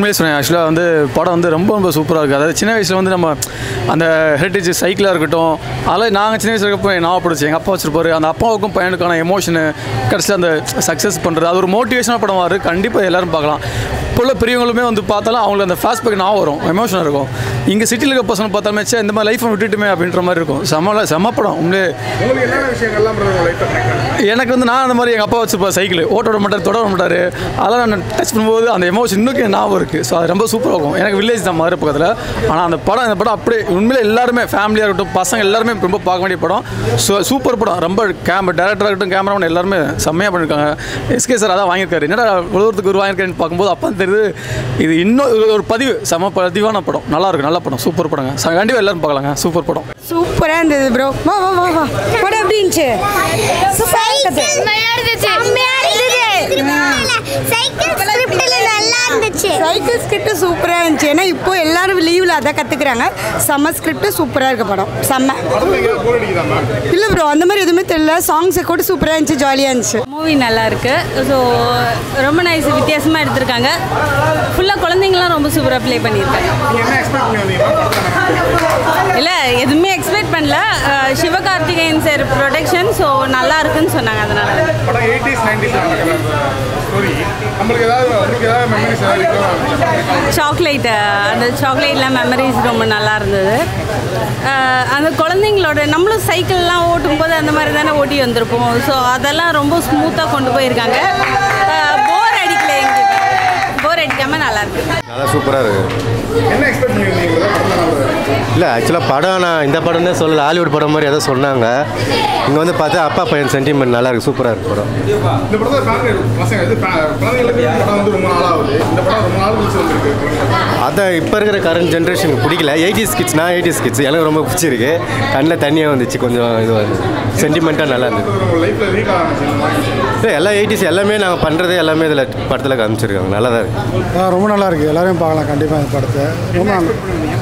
உண்மையிலே சொன்னேன் ஆக்சுவலாக வந்து படம் வந்து ரொம்ப ரொம்ப சூப்பராக இருக்குது அதாவது சின்ன வயசில் வந்து நம்ம அந்த ஹெரிட்டேஜ் சைக்கிளாக இருக்கட்டும் அதெல்லாம் நாங்கள் சின்ன வயசில் இருக்கப்போ நான் பிடிச்சி எங்கள் அப்பா வச்சிருப்பாரு அந்த அப்பாவுக்கும் பையனுக்கான எமோஷனு கடைசியில் அந்த சக்ஸஸ் பண்ணுறது அது ஒரு மோட்டிவேஷனாக படம் வரு கண்டிப்பாக எல்லாரும் பார்க்கலாம் இப்போ உள்ள பெரியவங்களுமே வந்து பார்த்தாலும் அவங்களுக்கு அந்த ஃபாஸ்ட் நான் வரும் எமோஷன் இருக்கும் இங்கே சிட்டியில் இருக்க பசங்க பார்த்தாலுமே ச்சே, இந்த மாதிரி லைஃப்பை விட்டுட்டுமே அப்படின்ற மாதிரி இருக்கும் செம்ம செம்ம படம் உண்மையிலே உங்களுக்கு என்னென்ன விஷயங்கள்லாம் லைஃப்பில் கனெக்ட் எனக்கு வந்து நான் அந்த மாதிரி எங்கள் அப்பா வச்சுருப்பேன் சைக்கிள் ஓட்ட விட மாட்டார் தொட விட மாட்டார் அதெல்லாம் நான் டச் பண்ணும்போது அந்த எமோஷன் இன்னும் ஞாபகம் இருக்குது ஸோ அது ரொம்ப சூப்பராக இருக்கும் எனக்கு வில்லேஜ் தான் மாதிரி பக்கத்தில் ஆனால் அந்த படம் இந்த படம் அப்படியே உண்மையிலே எல்லாருமே ஃபேமிலியாக இருக்கட்டும் பசங்க எல்லாருமே ரொம்ப பார்க்க வேண்டிய படம் ஸோ சூப்பர் படம் ரொம்ப கேம் டேரக்டராக இருக்கட்டும் கேமராமேன் எல்லாருமே செம்மையாக பண்ணியிருக்காங்க எஸ்கே சார் அதான் வாங்கியிருக்காரு என்னடா உலகத்துக்கு ஒரு வாங்கியிருக்காருன்னு பார்க்கும்போது அப்போ தான் தெரியுது இது இன்னும் இது ஒரு பதிவு செம பதிவான படம் நல்லா இருக்கும் நல்ல படம் சூப்பர் படங்க ச- கண்டிப்பாக எல்லாரும் பார்க்கலாங்க சூப்பர் படம் சூப்பராக இருந்தது ப்ரோ வா வா வா வா படம் எப்படி இருந்துச்சு சூப்பராக இருந்தது சைக்கிள் ஸ்கிரிப்ட் சூப்பராக இருந்துச்சு ஏன்னா இப்போ எல்லாரும் லீவில் அதான் கற்றுக்குறாங்க செம்ம ஸ்கிரிப்ட் சூப்பராக இருக்க படம் செம்ம போர் அடிக்குதா மேம் இல்லை ப்ரோ அந்த மாதிரி எதுவுமே தெரியல சாங்ஸ் கூட சூப்பராக இருந்துச்சு ஜாலியாக இருந்துச்சு மூவி நல்லா இருக்கு ஸோ ரொம்ப நைஸ் வித்தியாசமாக எடுத்திருக்காங்க ஃபுல்லாக குழந்தைங்களாம் ரொம்ப சூப்பராக ப்ளே பண்ணியிருக்காங்க நீங்கள் என்ன எக்ஸ்பெக்ட் பண்ணி வந்தீங்க படத்தில் இல்லை எதுவுமே எக்ஸ்பெக்ட் பண்ணல அஹ் சிவகார்த்திகேயன் சார் ப்ரொடெக்ஷன் ஸோ நல்லா இருக்குன்னு சொன்னாங்க அதனால படம் எயிட்டிஸ் நைன்டிஸ் ஸ்டோரி நம்மளுக்கு ஏதாவது உங்களுக்கு ஏதாவது மெமரிஸ் ஏதாவது இருக்கா சாக்லேட் அந்த சாக்லேட்லாம் மெமரிஸ் ரொம்ப நல்லா இருந்தது அஹ் அந்த குழந்தைங்களோட நம்மளும் சைக்கிள்லாம் ஓட்டும்போது அந்த மாதிரி தானே ஓட்டி வந்திருப்போம் ஸோ அதெல்லாம் ரொம்ப ஸ்மூத்தாக கொண்டு போயிருக்காங்க போர் அடிக்கல எங்களுக்கு போர் அடிக்காமல் நல்லா இருக்கு நல்லா சூப்பராக இருக்குது என்ன எக்ஸ்பெக்ட் பண்ணி வந்தீங்க படத்தில் நம்ம இல்லை ஆக்சுவலாக படம் நான் இந்த படம் தான் சொல்லல ஹாலிவுட் படம் மாதிரி ஏதோ சொன்னாங்க இங்கே வந்து பார்த்தா அப்பா பையன் சென்டிமெண்ட் நல்லா இருக்குது சூப்பராக இருக்கு படம் இந்த படத்தில் ஃபேமிலி பசங்க இது fa- குழந்தைங்களுக்கு இந்த படம் வந்து ரொம்ப நாள் ஆகுது இந்த படம் ரொம்ப நாள் கழிச்சு வந்திருக்கு அதான் இப்போ இருக்கிற கரண்ட் ஜென்ரேஷனுக்கு பிடிக்கல எயிட்டிஸ் கிட்ஸ் நான் எயிட்டிஸ் கிட்ஸ் எனக்கு ரொம்ப பிடிச்சிருக்கு கண்ணில் தண்ணியாக வந்துச்சு கொஞ்சம் இதுவாக இருந்துச்சு சென்டிமெண்ட்டாக நல்லா இருந்தது உங்கள் லைஃப்பில் ரீக் ஆரம்பிச்சு இல்லை எல்லா எயிட்டிஸ் எல்லாமே நாங்கள் பண்ணுறது எல்லாமே இதில் படத்தில் காமிச்சிருக்காங்க நல்லா தான் இருக்குது ஆ, ரொம்ப நல்லா இருக்குது எல்லாரையும் பார்க்கலாம் கண்டிப்பாக இந்த படத்தை ரொம்ப நல்லா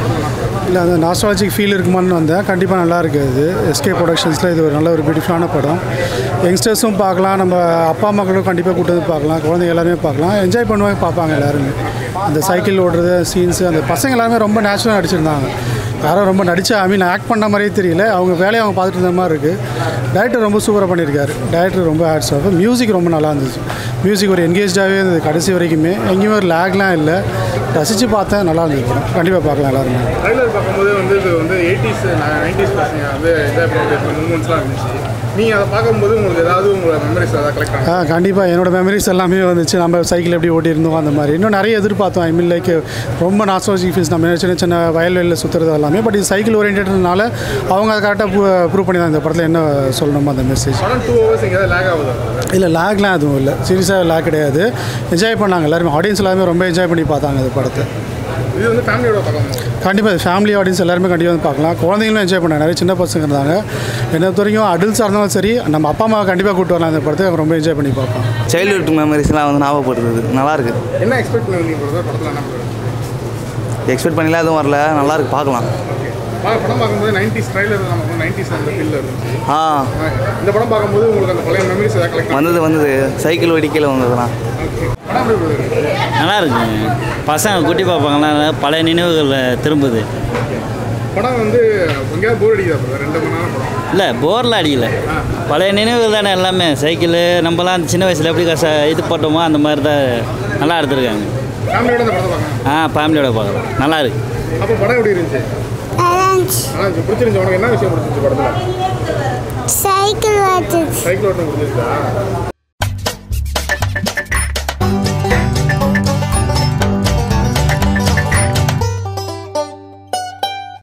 இல்லை அந்த நாஸ்டாலஜிக் ஃபீல் இருக்குமான்னு வந்தேன் கண்டிப்பாக நல்லா இருக்குது இது எஸ்கே ப்ரொடக்ஷன்ஸில் இது ஒரு நல்ல ஒரு பியூட்டிஃபுல்லான படம் யங்ஸ்டர்ஸும் பார்க்கலாம் நம்ம அப்பா மக்களும் கண்டிப்பாக கூட்டு வந்து பார்க்கலாம் குழந்தைங்க எல்லாருமே பார்க்கலாம் என்ஜாய் பண்ணுவாங்க பார்ப்பாங்க எல்லாருமே அந்த சைக்கிள் ஓடுறது சீன்ஸு அந்த பசங்க எல்லாருமே ரொம்ப நேச்சுரலாக நடிச்சிருந்தாங்க யாரும் ரொம்ப நடிச்சா ஐ மீன் ஆக்ட் பண்ண மாதிரியே தெரியல அவங்க வேலையை அவங்க பார்த்துட்டு இருந்த மாதிரி இருக்குது டைரக்டர் ரொம்ப சூப்பராக பண்ணியிருக்காரு டைரக்டர் ரொம்ப ஆட்ஸ் ஆஃப் மியூசிக் ரொம்ப நல்லா இருந்துச்சு மியூசிக் ஒரு என்கேஜாகவே இருந்தது கடைசி வரைக்குமே எங்கேயுமே ஒரு லேக்லாம் இல்லை ரசித்து பார்த்தேன் நல்லா இருந்தது படம் கண்டிப்பாக பார்க்கலாம் எல்லாருமே ட்ரைலர் பார்க்கும்போது வந்து இது வந்து எயிட்டிஸ் நைன்டிஸ் பசங்க வந்து என்ஜாய் பண்ணுற மூமெண்ட்ஸ்லாம் இருந்துச்சு நீங்கள் அதை பார்க்கும்போது உங்களுக்கு ஏதாவது உங்களோட மெமரிஸ் ஏதாவது கலெக்ட் ஆகும் ஆ கண்டிப்பாக என்னோட மெமரிஸ் எல்லாமே வந்துச்சு நம்ம சைக்கிள் எப்படி ஓட்டியிருந்தோம் அந்த மாதிரி இன்னும் நிறைய எதிர்பார்த்தோம் ஐ மீன் லைக் ரொம்ப நாஸ்டாலஜிக் ஃபீல்ஸ் நம்ம சின்ன சின்ன வயல்வெளியில் சுற்றுறது எல்லாமே பட் இது சைக்கிள் ஓரியன்டனால அவங்க அதை கரெக்டாக ப்ரூவ் பண்ணி தான் இந்த படத்தில் என்ன சொல்லணுமோ அந்த மெசேஜ் படம் டூ ஹவர்ஸ் எங்கேயாவது லேக் ஆகுதா இல்லை லேக்லாம் எதுவும் இல்லை சீரியஸாக லேக் கிடையாது என்ஜாய் பண்ணாங்க எல்லாருமே ஆடியன்ஸ் எல்லாருமே ரொம்ப என்ஜாய் பண்ணி பார்த்தாங்க இந்த படத்தை இது வந்து ஃபேமிலியோட பார்க்கணும் கண்டிப்பாக ஃபேமிலி ஆடியன்ஸ் எல்லாருமே கண்டிப்பாக வந்து பார்க்கலாம் குழந்தைங்களும் என்ஜாய் பண்ணாங்க நிறைய சின்ன பசங்க இருந்தாங்க என்ன பொறுத்த வரைக்கும் அடல்ட்ஸாக இருந்தாலும் சரி நம்ம அப்பா அம்மா கண்டிப்பாக கூட்டு வரலாம் இந்த படத்தை அவங்க ரொம்ப என்ஜாய் பண்ணி பார்ப்போம் சைல்ட்ஹுட் மெமரிஸ்லாம் வந்து ஞாபகப்படுத்துது நல்லா இருக்கு என்ன எக்ஸ்பெக்ட் பண்ணி வந்தீங்க brother? படத்தில் என்ன பண்ணுறது எக்ஸ்பெக்ட் பண்ணிலாம் எதுவும் வரல நல்லா இருக்கு பார்க்கலாம் படம் பார்க்கும்போது நைன்டிஸ் ட்ரைலர் நமக்கு நைன்டிஸ் அந்த ஃபீல்டில் இருந்துச்சு ஆ இந்த படம் பார்க்கும்போது உங்களுக்கு அந்த பழைய மெமரிஸ் ஏதாவது கலெக்ட் வந்தது வந்தது சைக்கிள் ஓடிக்கையில் வந்ததுலாம் படம் எப்படி brother இருக்கு? நல்லா இருக்குங்க பசங்க குட்டி பார்ப்பாங்களா பழைய நினைவுகள் திரும்புது படம் வந்து எங்கேயாவது போர் அடிக்குதா brother? ரெண்டு மணி நேரம் படம் இல்லை போரில் அடிக்கல பழைய நினைவுகள் தானே எல்லாமே சைக்கிளு நம்மலாம் சின்ன வயசில் எப்படி கஷ்ட இது போட்டோமோ அந்த மாதிரி தான் நல்லா எடுத்திருக்காங்க ஃபேமிலியோட இந்த படத்தை பார்க்கலாம் ஆ ஃபேமிலியோட பார்க்கலாம் நல்லா இருக்கு அப்போ படம் எப்படி இருந்துச்சு நல்லா இருந்துச்சு பிடிச்சிருந்துச்சு உனக்கு என்ன விஷயம் பிடிச்சிருச்சு படத்தில் சைக்கிள் ஓட்டுச்சு சைக்கிள் ஓட்டம் பிடிச்சிருச்சா